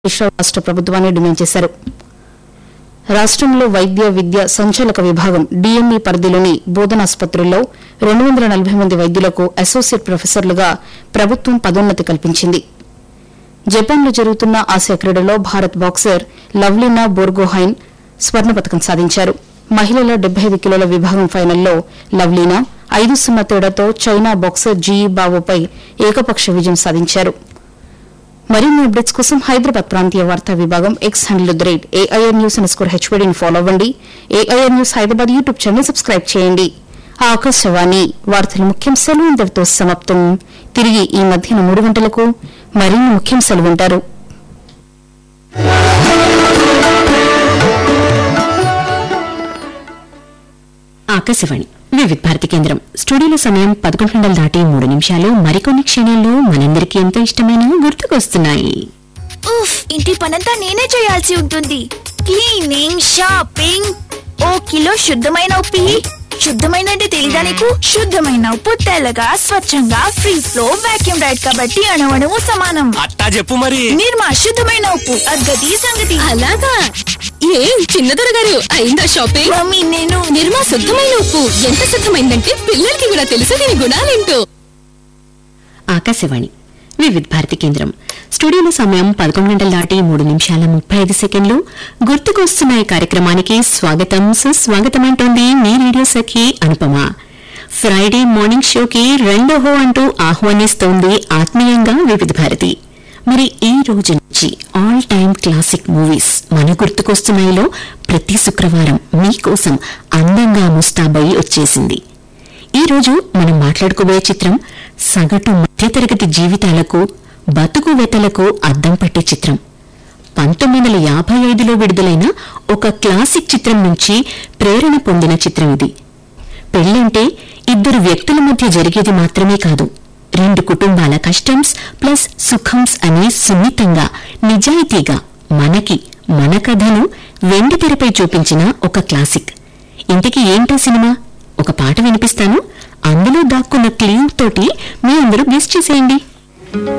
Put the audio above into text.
మిశ్రా రాష్ట ప్రభుత్వాన్ని డిమాండ్ చేశారు రాష్ట్రంలో వైద్య విద్య సంచాలక విభాగం డీఎంఈ పరిధిలోని బోధనాసుపత్రుల్లో రెండు వందల నలభై మంది వైద్యులకు అసోసియేట్ ప్రొఫెసర్లుగా ప్రభుత్వం పదోన్నతి కల్పించింది జపాన్లో జరుగుతున్న ఆసియా క్రీడలో భారత్ బాక్సర్ లవ్లీనా బోర్గోహైన్ స్వర్ణ పతకం సాధించారు మహిళల డెబ్బై ఐదు కిలోల విభాగం ఫైనల్లో లవ్లీనా ఐదు సున్నా తేడాతో చైనా బాక్సర్ జీఈ బావోపై ఏకపక్ష విజయం సాధించారు మరిన్ని అప్డేట్స్ కోసం హైదరాబాద్ ప్రాంతీయ వార్తా విభాగం X handle the rate AIR news and score హెచ్వీడీని ఫాలో అవ్వండి AIR news Hyderabad YouTube channel subscribe చేయండి ఆకాశవాణి వార్తల ముఖ్యాంశాలు ఇంతటితో సమాప్తం తిరిగి ఈ మధ్యాహ్నం మూడు గంటలకు మరిన్ని ముఖ్యాంశాలు వింటారు ఆకాశవాణి వివిధ భారతి కేంద్రం స్టూడియోలో సమయం పదకొండు గంటలు దాటి మూడు నిమిషాలు మరికొన్ని క్షణాల్లో మనందరికీ ఎంతో ఇష్టమైన గుర్తుకొస్తున్నాయి ఉఫ్ ఇంటి పనంతా నేనే చేయాల్సి ఉంటుంది క్లీనింగ్ షాపింగ్ ఓ కిలో శుద్ధమైన ఉప్పు ఇయ్యి. శుద్ధమైన అంటే తెలీదా నీకు శుద్ధమైన ఉప్పు తెల్లగా స్వచ్ఛంగా ఫ్రీ ఫ్లో వాక్యూమ్ రైడ్ కాబట్టి అణువణువు సమానం అట్టా చెప్పు మరి నిర్మా శుద్ధమైన ఉప్పు అగ్గది సంగతి అలాగా ఏం చిన్నదొర గారు అయిందా షాపింగ్ మమ్మీ నేను నిర్మా శుద్ధమైన ఉప్పు ఎంత శుద్ధమైందంటే పిల్లలకి కూడా తెలుసు దీని గుణాలేంటో ఆకాశవాణి వివిధ భారతి కేంద్రం స్టూడియోలో సమయం పదకొండు గంటలు దాటి మూడు నిమిషాల ముప్పై ఐదు సెకండ్లు గుర్తుకొస్తున్నాయి కార్యక్రమానికి స్వాగతం సుస్వాగతం అంటోంది మీ radio Sakhi Anupama Friday morning షోకి రెండో హో అంటూ ఆహ్వానిస్తోంది ఆత్మీయంగా వివిధ భారతి మరి ఈ రోజు నుంచి ఆల్ టైమ్ క్లాసిక్ మూవీస్ మన గుర్తుకొస్తున్నాయిలో ప్రతి శుక్రవారం మీకోసం అందంగా ముస్తాబై వచ్చేసింది ఈ రోజు మనం మాట్లాడుకోబోయే చిత్రం సగటు మధ్యతరగతి జీవితాలకు బతుకు వెతలకు అద్దం పట్టే చిత్రం పంతొమ్మిది వందల యాభై ఐదులో విడుదలైన ఒక క్లాసిక్ చిత్రం నుంచి ప్రేరణ పొందిన చిత్రం ఇది పెళ్ళంటే ఇద్దరు వ్యక్తుల మధ్య జరిగేది మాత్రమే కాదు రెండు కుటుంబాల కష్టంస్ ప్లస్ సుఖంస్ అని సున్నితంగా నిజాయితీగా మనకి మన కథను వెండి తెరపై చూపించిన ఒక క్లాసిక్ ఇంతకీ ఏంటో సినిమా ఒక పాట వినిపిస్తాను అందులో దాక్కున్న క్లీవ్ తోటి మీ అందరూ గెస్ట్ చేసేయండి